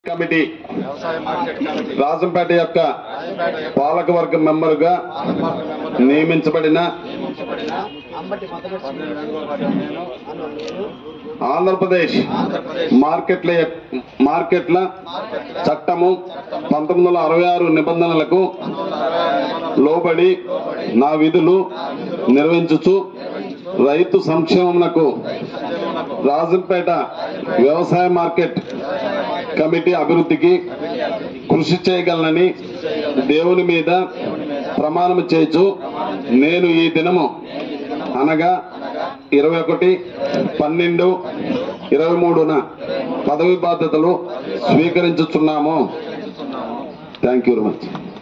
committee వ్యవసాయ market committee Rajampet యొక్క రాజంపేట యొక్క పాలకవర్గ మెంబరుగా పాలకవర్గ మెంబర్ నియమించబడిన నియమించబడిన అంబటి మొదటి పన్నెండు వెనుకబడిన నేను అను నేను ఆంధ్రప్రదేశ్ ఆంధ్రప్రదేశ్ మార్కెట్ల యొక్క- మార్కెట్ల మార్కెట్ల చట్టము పంతొమ్మిది వందల అరవై ఆరు నిబంధనలకు పంతొమ్మిది వందల అరవై ఆరు నిబంధనలు లోబడి నా విధులు నిర్వహించుచు రైతు సంక్షేమమునకు సంక్షేమమునకు రాజంపేట వ్యవసాయ మార్కెట్ కమిటీ అభివృద్ధికి కృషి చేయగలనని దేవుని మీద ప్రమాణం చేయొచ్చు నేను ఈ దినము అనగా ఇరవై ఒకటి పన్నెండు ఇరవై మూడున పదవి బాధ్యతలు స్వీకరించుచున్నాము థ్యాంక్ యూ వెరీ మచ్